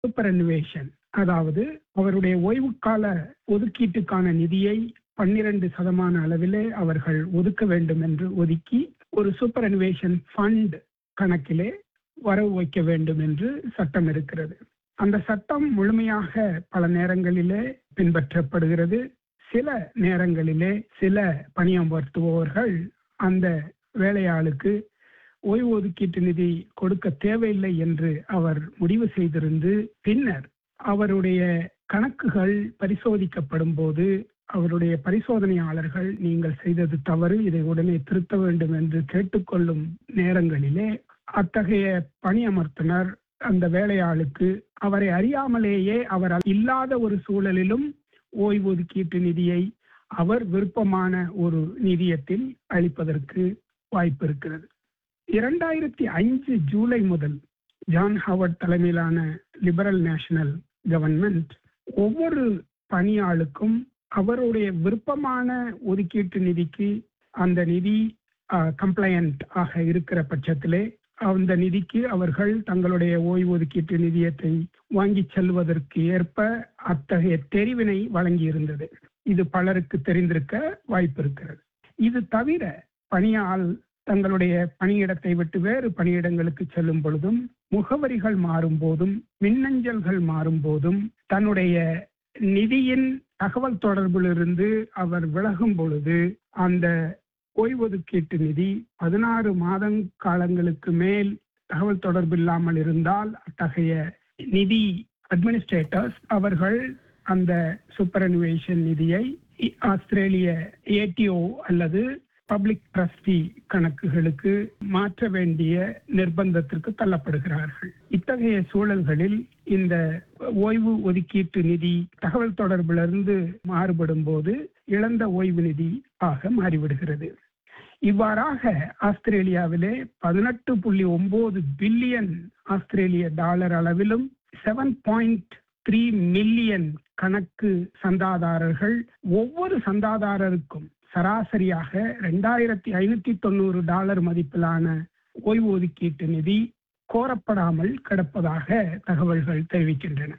superannuation அதாவது அவருடைய ஓய்வுக்கால ஒதுக்கீட்டுக்கான நிதியை பன்னிரண்டு சதமான அளவிலே அவர்கள் ஒதுக்க வேண்டும் என்று ஒதுக்கி ஒரு சூப்பரனுவேஷன் ஃபண்ட் கணக்கிலே வரவு வைக்க வேண்டும் என்று சட்டம் இருக்கிறது அந்த சட்டம் முழுமையாக பல நேரங்களிலே பின்பற்றப்படுகிறது சில நேரங்களிலே சில பணியமர்த்துபவர்கள் அந்த வேலையாளுக்கு ஓய்வு ஒதுக்கீட்டு நிதி கொடுக்க தேவையில்லை என்று அவர் முடிவு செய்திருந்து பின்னர் அவருடைய கணக்குகள் பரிசோதிக்கப்படும் போது அவருடைய பரிசோதனையாளர்கள் நீங்கள் செய்தது தவறு இதை உடனே திருத்த வேண்டும் என்று கேட்டுக்கொள்ளும் நேரங்களிலே அத்தகைய பணியமர்த்தினர் அந்த வேலையாளுக்கு அவரை அறியாமலேயே அவர் இல்லாத ஒரு சூழலிலும் ஓய்வூதியீட்டு நிதியை அவர் விருப்பமான ஒரு நிதியத்தில் அளிப்பதற்கு வாய்ப்பு இருக்கிறது இரண்டாயிரத்தி ஐந்து ஜூலை முதல் ஜான் ஹவர்ட் தலைமையிலான லிபரல் நேஷனல் கவர்மெண்ட் ஒவ்வொரு பணியாளுக்கும் அவருடைய விருப்பமான ஒதுக்கீட்டு நிதிக்கு அந்த நிதி கம்ப்ளையண்ட் ஆக இருக்கிற பட்சத்திலே அந்த நிதிக்கு அவர்கள் தங்களுடைய ஓய்வூதியீட்டு நிதியத்தை வாங்கி செல்வதற்கு ஏற்ப அத்தகைய தெரிவினை வழங்கியிருந்தது இது பலருக்கு தெரிந்திருக்க வாய்ப்பு இருக்கிறது இது தவிர பணியால் தங்களுடைய பணியிடத்தை விட்டு வேறு பணியிடங்களுக்கு செல்லும் பொழுதும் முகவரிகள் மாறும் போதும் மின்னஞ்சல்கள் மாறும் போதும் தன்னுடைய நிதியின் தகவல் தொடர்பிலிருந்து அவர் விலகும் பொழுது அந்த ஓய்வொதுக்கீட்டு நிதி பதினாறு மாதம் காலங்களுக்கு மேல் தகவல் தொடர்பு இல்லாமல் இருந்தால் அத்தகைய நிதி அட்மினிஸ்ட்ரேட்டர்ஸ் அவர்கள் அந்த சூப்பரனுவேஷன் நிதியை ஆஸ்திரேலிய ஏடிஓ அல்லது பப்ளிக் ட்ரஸ்டி கணக்குகளுக்கு மாற்ற வேண்டிய நிர்பந்தத்திற்கு தள்ளப்படுகிறார்கள் இத்தகைய சூழல்களில் இந்த ஓய்வு ஒதுக்கீட்டு நிதி தகவல் தொடர்பிலிருந்து மாறுபடும் போது இழந்த ஓய்வு நிதி ஆக மாறிவிடுகிறது இவ்வாறாக ஆஸ்திரேலியாவிலே பதினெட்டு புள்ளி ஒன்பது பில்லியன் ஆஸ்திரேலிய டாலர் அளவிலும் செவன் பாயிண்ட் த்ரீ மில்லியன் கணக்கு சந்தாதாரர்கள் ஒவ்வொரு சந்தாதாரருக்கும் சராசரியாக ரெண்டாயிரத்தி ஐநூத்தி தொண்ணூறு டாலர் மதிப்பிலான ஓய்வு ஒதுக்கீட்டு நிதி கோரப்படாமல் கிடப்பதாக தகவல்கள் தெரிவிக்கின்றன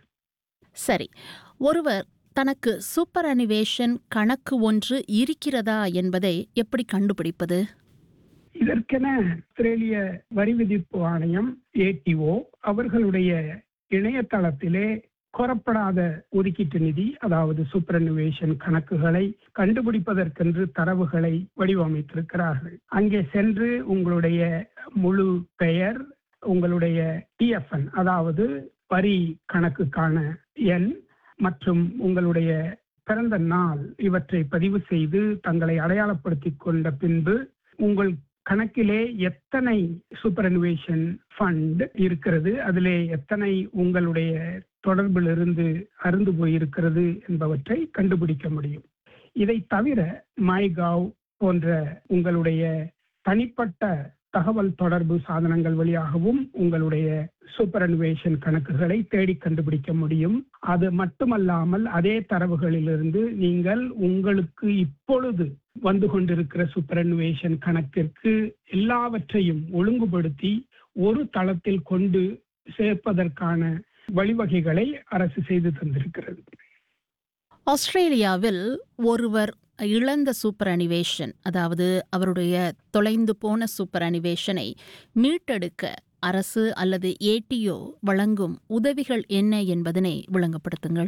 சரி ஒருவர் தனக்கு சூப்பர் அனிவேஷன் கணக்கு ஒன்று இருக்கிறதா என்பதை எப்படி கண்டுபிடிப்பது இதற்கென ஆஸ்திரேலிய வரி விதிப்பு ஆணையம் ஏடிஓ அவர்களுடைய இணையதளத்திலே கோரப்படாத ஒதுக்கீட்டு நிதி அதாவது சூப்பரனுவேஷன் கணக்குகளை கண்டுபிடிப்பதற்கென்று தரவுகளை வடிவமைத்திருக்கிறார்கள் அங்கே சென்று உங்களுடைய முழு பெயர் உங்களுடைய டிஎஃப்என் அதாவது வரி கணக்குக்கான எண் மற்றும் உங்களுடைய பிறந்த நாள் இவற்றை பதிவு செய்து தங்களை அடையாளப்படுத்திக் கொண்ட பின்பு உங்கள் கணக்கிலே எத்தனை சூப்பரனுவேஷன் ஃபண்ட் இருக்கிறது அதிலே எத்தனை உங்களுடைய தொடர்பில் இருந்து அருந்து போயிருக்கிறது என்பவற்றை கண்டுபிடிக்க முடியும் இதை தவிர மைகாவ் போன்ற உங்களுடைய தனிப்பட்ட தகவல் தொடர்பு சாதனங்கள் வழியாகவும் உங்களுடைய சூப்பரனுவேஷன் கணக்குகளை தேடி கண்டுபிடிக்க முடியும் அது மட்டுமல்லாமல் அதே தரவுகளிலிருந்து நீங்கள் உங்களுக்கு இப்பொழுது வந்து கொண்டிருக்கிற சூப்பரனுவேஷன் கணக்கிற்கு எல்லாவற்றையும் ஒழுங்குபடுத்தி ஒரு தளத்தில் கொண்டு சேர்ப்பதற்கான வழிவகைகளை அரசு செய்து தந்திருக்கிறது ஆஸ்திரேலியாவில் ஒருவர் இழந்த சூப்பர் அனிவேஷன் அதாவது அவருடைய தொலைந்து போன சூப்பர் அனிவேஷனை மீட்டெடுக்க அரசு அல்லது ஏடிஓ வழங்கும் உதவிகள் என்ன என்பதனை விளங்கப்படுத்துங்கள்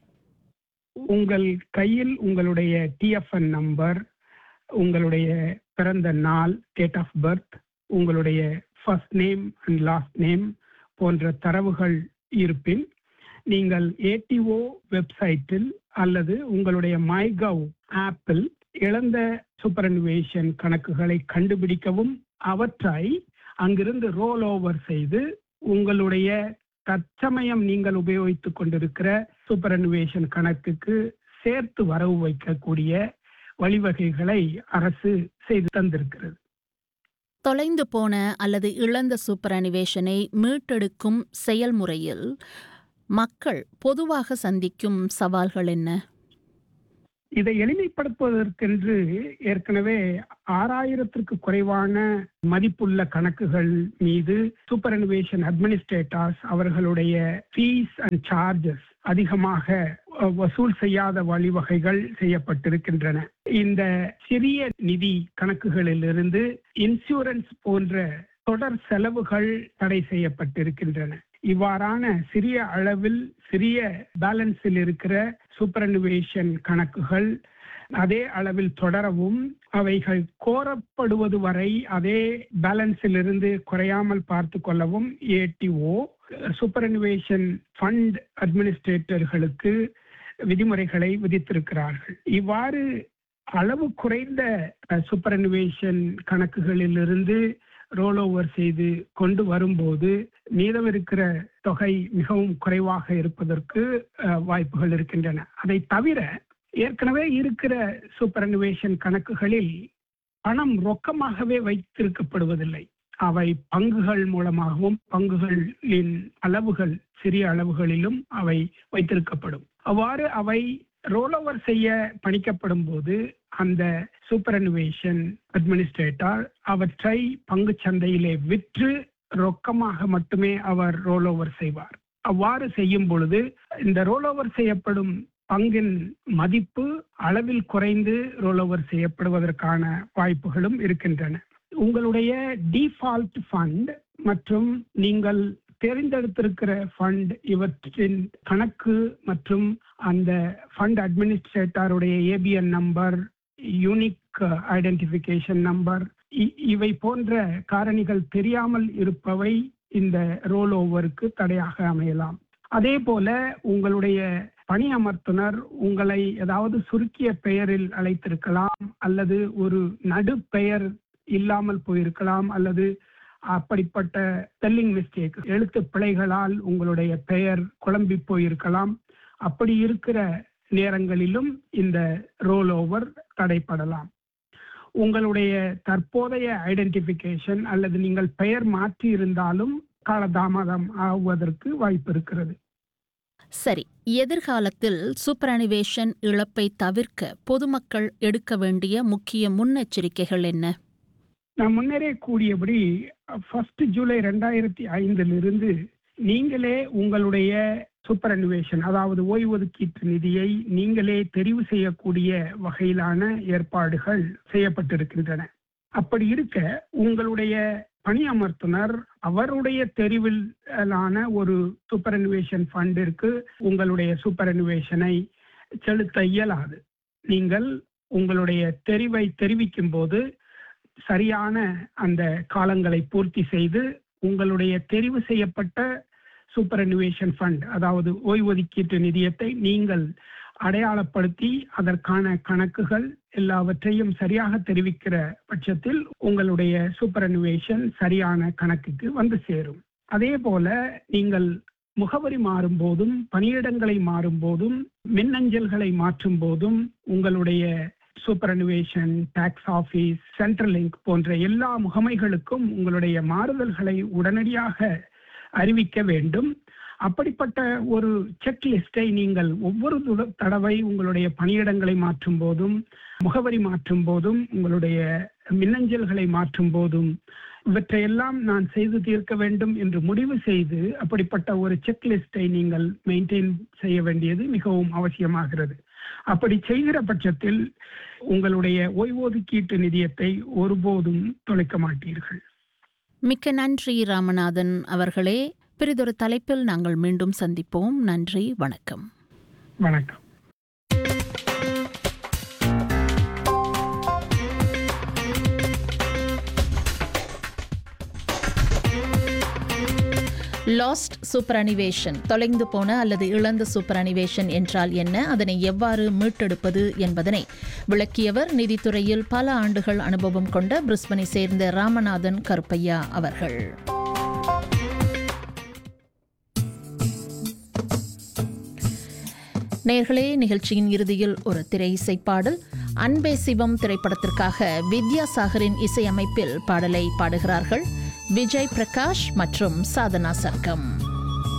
உங்கள் கையில் உங்களுடைய டிஎஃப்என் நம்பர் உங்களுடைய பிறந்த நாள் டேட் ஆஃப் பர்த் உங்களுடைய first name and last name போன்ற தரவுகள் இருப்பின் நீங்கள் ஏடிஓ வெப்சைட்டில் அல்லது உங்களுடைய மைகவ் ஆப்பில் இழந்த சூப்பரனுவேஷன் கணக்குகளை கண்டுபிடிக்கவும் அவற்றை அங்கிருந்து ரோல் ஓவர் செய்து உங்களுடைய தற்சமயம் நீங்கள் உபயோகித்துக் கொண்டிருக்கிற சூப்பரனுவேஷன் கணக்குக்கு சேர்த்து வரவு வைக்கக்கூடிய வழிவகைகளை அரசு செய்து தந்திருக்கிறது தொலைந்து போன அல்லது இழந்த சூப்பர் அனிவேஷனை மீட்டெடுக்கும் செயல்முறையில் மக்கள் பொதுவாக சந்திக்கும் சவால்கள் என்ன இதை எளிமைப்படுத்துவதற்கென்று ஏற்கனவே ஆறாயிரத்திற்கு குறைவான மதிப்புள்ள கணக்குகள் மீது சூப்பர் அனிவேஷன் அட்மினிஸ்ட்ரேட்டர்ஸ் அவர்களுடைய ஃபீஸ் அண்ட் சார்ஜஸ் அதிகமாக அஹ், வசூல் செய்யாத வழிவகைகள் செய்யப்பட்டிருக்கின்றன இந்த சிறிய நிதி கணக்குகளிலிருந்து இன்சூரன்ஸ் போன்ற தொடர் செலவுகள் தடை செய்யப்பட்டிருக்கின்றன இவ்வாறான சிறிய அளவில் சிறிய பேலன்ஸில் இருக்கிற சூப்பரனுவேஷன் கணக்குகள் அதே அளவில் தொடரவும் அவைகள் கோரப்படுவது வரை அதே பேலன்ஸில் இருந்து குறையாமல் பார்த்து கொள்ளவும் ஏடிஓ சூப்பரனுவேஷன் ஃபண்ட் அட்மினிஸ்ட்ரேட்டர்களுக்கு விதிமுறைகளை விதித்திருக்கிறார்கள் இவ்வாறு அளவு குறைந்த சூப்பரனுவேஷன் கணக்குகளிலிருந்து ரோல் ஓவர் செய்து கொண்டு வரும்போது மீதம் இருக்கிற தொகை மிகவும் குறைவாக இருப்பதற்கு அஹ், வாய்ப்புகள் இருக்கின்றன அதை தவிர ஏற்கனவே இருக்கிற சூப்பரனுவேஷன் கணக்குகளில் பணம் ரொக்கமாகவே வைத்திருக்கப்படுவதில்லை அவை பங்குகள் மூலமாகவும் பங்குகளின் அளவுகள் சிறிய அளவுகளிலும் அவை வைத்திருக்கப்படும் அவ்வாறு அவை ரோல் ஓவர் செய்ய பணிக்கப்படும் போது அந்த சூப்பரனுவேஷன் அட்மினிஸ்ட்ரேட்டர் அவற்றை பங்கு சந்தையிலே விற்று ரொக்கமாக மட்டுமே அவர் ரோல் ஓவர் செய்வார் அவ்வாறு செய்யும் பொழுது இந்த ரோல் ஓவர் செய்யப்படும் பங்கின் மதிப்பு அளவில் குறைந்து ரோல் ஓவர் செய்யப்படுவதற்கான வாய்ப்புகளும் இருக்கின்றன உங்களுடைய டிஃபால்ட் ஃபண்ட் மற்றும் நீங்கள் தேர்ந்தெடுத்திருக்கிற ஃபண்ட் இவற்றின் கணக்கு மற்றும் அந்த ஃபண்ட் அட்மினிஸ்ட்ரேட்டருடைய ABN number unique identification number இவை போன்ற காரணிகள் தெரியாமல் இருப்பவை இந்த ரோல் ஓவருக்கு தடையாக அமையலாம் அதே போல உங்களுடைய பணி அமர்த்துனர் உங்களை ஏதாவது சுருக்கிய பெயரில் அழைத்திருக்கலாம் அல்லது ஒரு நடு பெயர் இல்லாமல் போயிருக்கலாம் அல்லது அப்படிப்பட்ட ஸ்பெல்லிங் மிஸ்டேக் எழுத்து பிழைகளால் உங்களுடைய பெயர் குழம்பி போயிருக்கலாம் அப்படி இருக்கிற நேரங்களிலும் இந்த ரோல் ஓவர் தடைப்படலாம் உங்களுடைய தற்போதைய ஐடென்டிபிகேஷன் அல்லது நீங்கள் பெயர் மாற்றி இருந்தாலும் காலதாமதம் ஆகுவதற்கு வாய்ப்பு இருக்கிறது சரி எதிர்காலத்தில் சூப்பரனிவேஷன் இழப்பை தவிர்க்க பொதுமக்கள் எடுக்க வேண்டிய முக்கிய முன்னெச்சரிக்கைகள் என்ன நான் முன்னரே கூறியபடி ஃபர்ஸ்ட் ஜூலை ரெண்டாயிரத்தி ஐந்திலிருந்து நீங்களே உங்களுடைய சூப்பர் அனிவேஷன் அதாவது ஓய்வொதுக்கீட்டு நிதியை நீங்களே தெரிவு செய்யக்கூடிய வகையிலான ஏற்பாடுகள் செய்யப்பட்டிருக்கின்றன அப்படி இருக்க உங்களுடைய பணி அமர்த்துனர் அவருடைய தெரிவிலான ஒரு சூப்பர் அனிவேஷன் ஃபண்டிற்கு உங்களுடைய சூப்பர் அனிவேஷனை செலுத்த இயலாது நீங்கள் உங்களுடைய தெரிவை தெரிவிக்கும் போது சரியான அந்த காலங்களை பூர்த்தி செய்து உங்களுடைய தெரிவு செய்யப்பட்ட சூப்பர் அனிவேஷன் ஃபண்ட் அதாவது ஓய்வொதுக்கீட்டு நிதியத்தை நீங்கள் அடையாளப்படுத்தி அதற்கான கணக்குகள் எல்லாவற்றையும் சரியாக தெரிவிக்கிற பட்சத்தில் உங்களுடைய சூப்பர் அனிவேஷன் சரியான கணக்குக்கு வந்து சேரும் அதே போல நீங்கள் முகவரி மாறும் போதும் பணியிடங்களை மாறும் போதும் மின்னஞ்சல்களை மாற்றும் போதும் உங்களுடைய superannuation tax office central link போன்ற எல்லா முகமைகளுக்கும் உங்களுடைய மாறுதல்களை உடனடியாக அறிவிக்க வேண்டும் அப்படிப்பட்ட ஒரு செக் லிஸ்டை நீங்கள் ஒவ்வொரு துட- தடவை உங்களுடைய பணியிடங்களை மாற்றும் போதும் முகவரி மாற்றும் போதும் உங்களுடைய மின்னஞ்சல்களை மாற்றும் போதும் இவற்றையெல்லாம் நான் செய்து தீர்க்க வேண்டும் என்று முடிவு செய்து அப்படிப்பட்ட ஒரு செக் லிஸ்டை நீங்கள் மெயின்டைன் செய்ய வேண்டியது மிகவும் அவசியமாகிறது அப்படி செய்கிற பட்சத்தில் உங்களுடைய ஓய்வொதுக்கீட்டு நிதியத்தை ஒருபோதும் தொலைக்க மாட்டீர்கள் மிக்க நன்றி ராமநாதன் அவர்களே பிறிதொரு தலைப்பில் நாங்கள் மீண்டும் சந்திப்போம் நன்றி வணக்கம் வணக்கம் லாஸ்ட் சூப்பர் அனிவேஷன் தொலைந்து போன அல்லது இழந்த சூப்பர் அனிவேஷன் என்றால் என்ன அதனை எவ்வாறு மீட்டெடுப்பது என்பதனை விளக்கியவர் நிதித்துறையில் பல ஆண்டுகள் அனுபவம் கொண்ட பிரிஸ்பனை சேர்ந்த ராமநாதன் கருப்பையா அவர்கள் நேர்களே நிகழ்ச்சியின் இறுதியில் ஒரு திரை இசைப்பாடல் அன்பே சிவம் திரைப்படத்திற்காக வித்யாசாகரின் இசையமைப்பில் பாடலை பாடுகிறார்கள் விஜய் பிரகாஷ் மற்றும் சாதனா சர்க்கம்